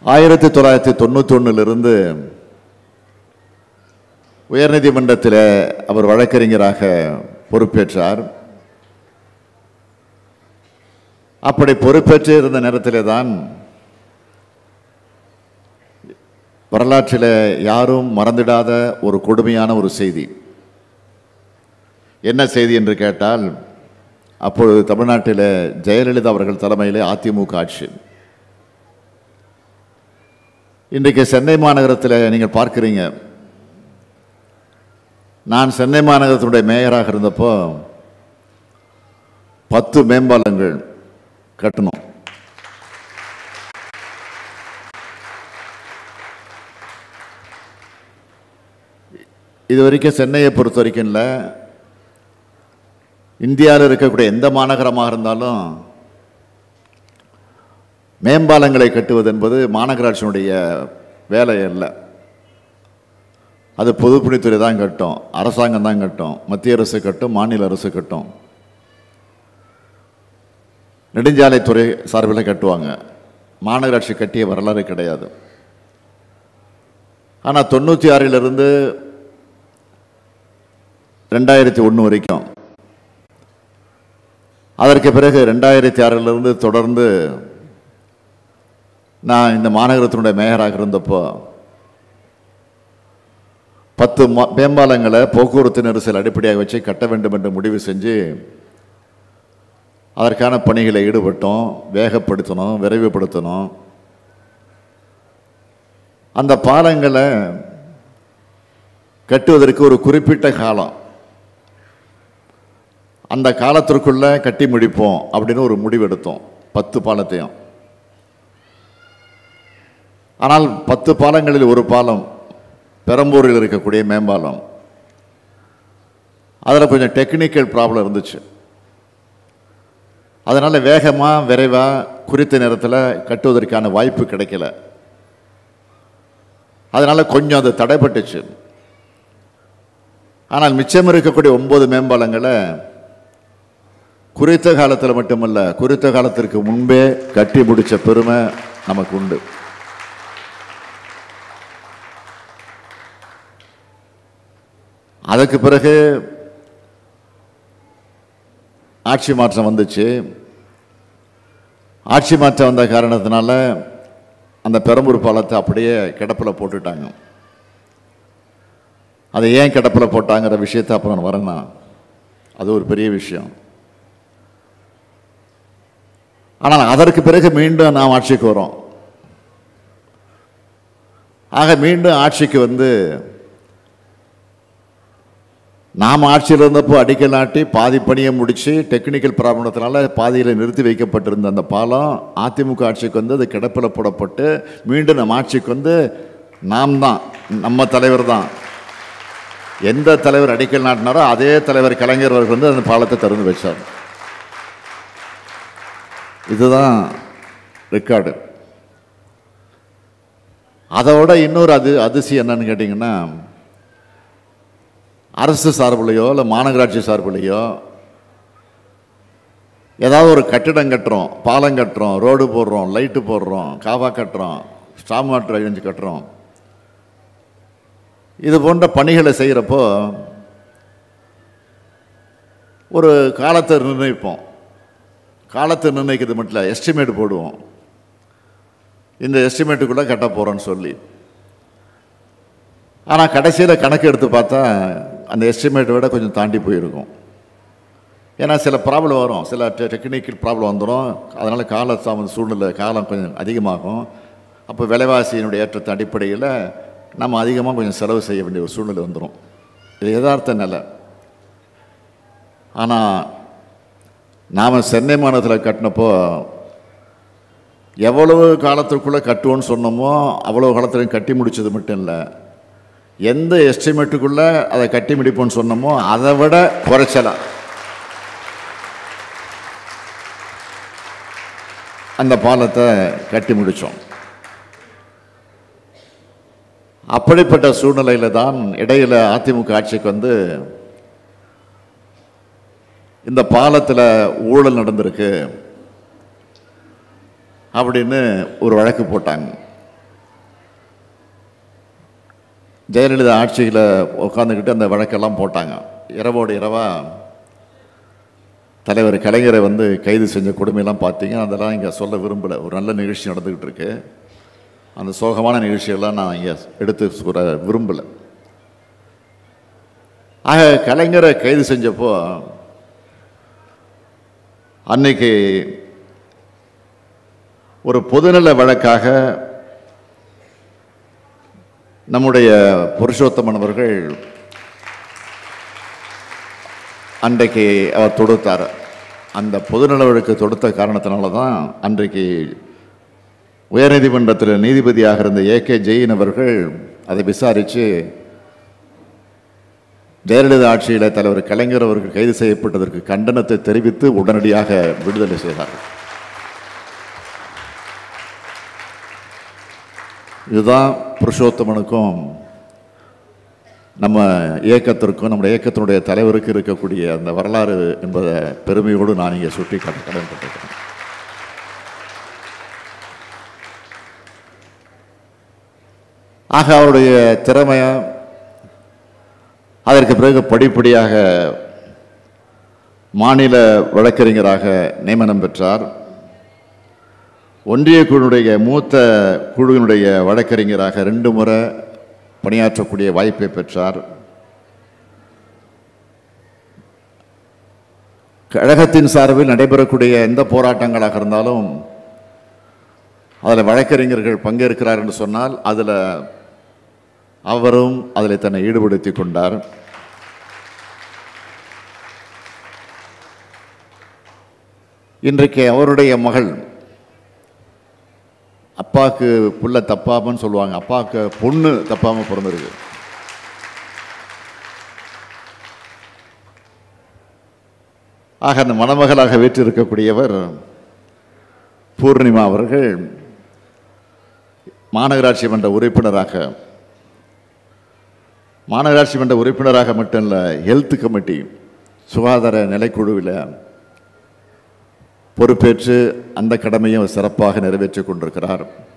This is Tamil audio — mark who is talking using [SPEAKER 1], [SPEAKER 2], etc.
[SPEAKER 1] ஆயிரத்தி தொள்ளாயிரத்தி தொண்ணூத்தி ஒன்னிலிருந்து உயர்நீதிமன்றத்தில் அவர் வழக்கறிஞராக பொறுப்பேற்றார் அப்படி பொறுப்பேற்று இருந்த நேரத்திலே தான் வரலாற்றில் யாரும் மறந்திடாத ஒரு கொடுமையான ஒரு செய்தி என்ன செய்தி என்று கேட்டால் அப்பொழுது தமிழ்நாட்டில் ஜெயலலிதா அவர்கள் தலைமையிலே அதிமுக ஆட்சி இன்றைக்கு சென்னை மாநகரத்தில் நீங்கள் பார்க்கிறீங்க நான் சென்னை மாநகரத்தினுடைய மேயராக இருந்தப்போ பத்து மேம்பாலங்கள் கட்டணும் இது வரைக்கும் சென்னையை பொறுத்த வரைக்கும் இல்லை இந்தியாவில் இருக்கக்கூடிய எந்த மாநகரமாக இருந்தாலும் மேம்பாலங்களை கட்டுவது என்பது மாநகராட்சியினுடைய வேலை அல்ல அது பொதுப்பணித்துறை தான் கட்டும் அரசாங்கம் தான் கட்டும் மத்திய அரசு கட்டும் மாநில அரசு கட்டும் நெடுஞ்சாலைத்துறை சார்பில் கட்டுவாங்க மாநகராட்சி கட்டிய வரலாறு கிடையாது ஆனால் தொண்ணூற்றி ஆறிலிருந்து ரெண்டாயிரத்தி ஒன்று வரைக்கும் அதற்கு பிறகு ரெண்டாயிரத்தி ஆறிலிருந்து தொடர்ந்து நான் இந்த மாநகரத்தினுடைய மேயராக இருந்தப்போ பத்து ம- மேம்பாலங்களை போக்குவரத்து நெரிசல் அடிப்படையாக வச்சு கட்ட வேண்டும் என்று முடிவு செஞ்சு அதற்கான பணிகளை ஈடுபட்டோம் வேகப்படுத்தணும் விரைவுபடுத்தணும் அந்த பாலங்களை கட்டுவதற்கு ஒரு குறிப்பிட்ட காலம் அந்த காலத்திற்குள்ள கட்டி முடிப்போம் அப்படின்னு ஒரு முடிவு எடுத்தோம் பத்து பாலத்தையும் ஆனால் பத்து பாலங்களில் ஒரு பாலம் பெரம்பூரில் இருக்கக்கூடிய மேம்பாலம் அதில் கொஞ்சம் டெக்னிக்கல் ப்ராப்ளம் இருந்துச்சு அதனால் வேகமாக விரைவாக குறித்த நேரத்தில் கட்டுவதற்கான வாய்ப்பு கிடைக்கல அதனால் கொஞ்சம் அது தடைப்பட்டுச்சு ஆனால் மிச்சம் இருக்கக்கூடிய ஒன்பது மேம்பாலங்களை குறித்த காலத்தில் மட்டுமல்ல குறித்த காலத்திற்கு முன்பே கட்டி முடிச்ச பெருமை நமக்கு உண்டு அதுக்கு பிறகு ஆட்சி மாற்றம் வந்துச்சு ஆட்சி மாற்றம் வந்த காரணத்தினால அந்த பெரம்பூர் பாலத்தை அப்படியே கிடப்பில் போட்டுட்டாங்க அதை ஏன் கிடப்பில் போட்டாங்கிற விஷயத்தை அப்புறம் வரேன்னா அது ஒரு பெரிய விஷயம் ஆனால் அதற்கு பிறகு மீண்டும் நாம் ஆட்சிக்கு வரோம் ஆக மீண்டும் ஆட்சிக்கு வந்து நாம் ஆட்சியில் இருந்தப்போ அடிக்கல் நாட்டி பாதி பணியை முடித்து டெக்னிக்கல் ப்ராப்ளத்தினால பாதியில் நிறுத்தி வைக்கப்பட்டிருந்த அந்த பாலம் அதிமுக ஆட்சிக்கு வந்து அது கிடப்பில் போடப்பட்டு மீண்டும் நம்ம ஆட்சிக்கு வந்து நாம் தான் நம்ம தலைவர் தான் எந்த தலைவர் அடிக்கல் நாட்டினாரோ அதே தலைவர் கலைஞர் அவர்கள் வந்து அந்த பாலத்தை திறந்து வச்சார் இதுதான் ரெக்கார்டு அதோட இன்னொரு அது அதிசயம் என்னன்னு கேட்டிங்கன்னா அரசு சார்புலையோ இல்லை மாநகராட்சி சார்புலையோ ஏதாவது ஒரு கட்டிடம் கட்டுறோம் பாலம் கட்டுறோம் ரோடு போடுறோம் லைட்டு போடுறோம் காவா கட்டுறோம் ஸ்டாம் வாட்டர் அழிஞ்சு கட்டுறோம் இது போன்ற பணிகளை செய்கிறப்போ ஒரு காலத்தை நிர்ணயிப்போம் காலத்தை நிர்ணயிக்கிறது மட்டும் இல்லை எஸ்டிமேட் போடுவோம் இந்த எஸ்டிமேட்டுக்குள்ளே கட்ட போகிறோன்னு சொல்லி ஆனால் கடைசியில் கணக்கு எடுத்து பார்த்தா அந்த எஸ்டிமேட்டை விட கொஞ்சம் தாண்டி போயிருக்கும் ஏன்னா சில ப்ராப்ளம் வரும் சில டெக்னிக்கல் ப்ராப்ளம் வந்துடும் அதனால் கால தாமத சூழ்நிலை காலம் கொஞ்சம் அதிகமாகும் அப்போ விலைவாசியினுடைய ஏற்றத்தை அடிப்படையில் நம்ம அதிகமாக கொஞ்சம் செலவு செய்ய வேண்டிய ஒரு சூழ்நிலை வந்துடும் இது யதார்த்த நிலை ஆனால் நாம் சென்னை மாநகரத்தில் கட்டினப்போ எவ்வளவு காலத்திற்குள்ளே கட்டுவோன்னு சொன்னோமோ அவ்வளோ காலத்திலையும் கட்டி முடிச்சது மட்டும் இல்லை எந்த எஸ்டிமேட்டுக்குள்ளே அதை கட்டி முடிப்போம்னு சொன்னோமோ அதை விட குறைச்சலாம் அந்த பாலத்தை கட்டி முடித்தோம் அப்படிப்பட்ட சூழ்நிலையில தான் இடையில அதிமுக ஆட்சிக்கு வந்து இந்த பாலத்தில் ஊழல் நடந்திருக்கு அப்படின்னு ஒரு வழக்கு போட்டாங்க ஜெயலலிதா ஆட்சியில் உட்காந்துக்கிட்டு அந்த வழக்கெல்லாம் போட்டாங்க இரவோடு இரவா தலைவர் கலைஞரை வந்து கைது செஞ்ச கொடுமையெல்லாம் பார்த்தீங்க அதெல்லாம் இங்கே சொல்ல விரும்பலை ஒரு நல்ல நிகழ்ச்சி நடந்துக்கிட்டு இருக்கு அந்த சோகமான நிகழ்ச்சியெல்லாம் நான் இங்கே எடுத்து கூற விரும்பலை ஆக கலைஞரை கைது செஞ்சப்போ அன்னைக்கு ஒரு பொதுநல வழக்காக நம்முடைய புருஷோத்தமன் அவர்கள் அன்றைக்கு அவர் தொடுத்தார் அந்த பொதுநல வழக்கு தொடுத்த காரணத்தினால தான் அன்றைக்கு உயர்நீதிமன்றத்தில் நீதிபதியாக இருந்த ஏ கே ஜெயின் அவர்கள் அதை விசாரித்து ஜெயலலிதா ஆட்சியில் தலைவர் கலைஞர் அவர்கள் கைது செய்யப்பட்டதற்கு கண்டனத்தை தெரிவித்து உடனடியாக விடுதலை செய்தார்கள் இதுதான் புருஷோத்தமனுக்கும் நம்ம இயக்கத்திற்கும் நம்முடைய இயக்கத்தினுடைய தலைவருக்கு இருக்கக்கூடிய அந்த வரலாறு என்பதை பெருமையோடு நான் இங்கே சுட்டி காட்ட கடன்பட்டிருக்கிறேன் ஆக அவருடைய திறமையை அதற்கு பிறகு படிப்படியாக மாநில வழக்கறிஞராக நியமனம் பெற்றார் ஒன்றிய குழுவுடைய மூத்த குழுவினுடைய வழக்கறிஞராக ரெண்டு முறை பணியாற்றக்கூடிய வாய்ப்பை பெற்றார் கழகத்தின் சார்பில் நடைபெறக்கூடிய எந்த போராட்டங்களாக இருந்தாலும் அதில் வழக்கறிஞர்கள் பங்கேற்கிறார் என்று சொன்னால் அதில் அவரும் அதில் தன்னை ஈடுபடுத்தி கொண்டார் இன்றைக்கு அவருடைய மகள் அப்பாவுக்கு புள்ள தப்பாமன்னு சொல்லுவாங்க அப்பாவுக்கு பொண்ணு தப்பாம பிறந்திருக்கு ஆக அந்த மணமகளாக வீற்றிருக்கக்கூடியவர் பூர்ணிமா அவர்கள் மாநகராட்சி மன்ற உறுப்பினராக மாநகராட்சி மன்ற உறுப்பினராக மட்டும் இல்லை ஹெல்த் கமிட்டி சுகாதார நிலைக்குழுவில் பொறுப்பேற்று அந்த கடமையும் சிறப்பாக நிறைவேற்றிக் கொண்டிருக்கிறார்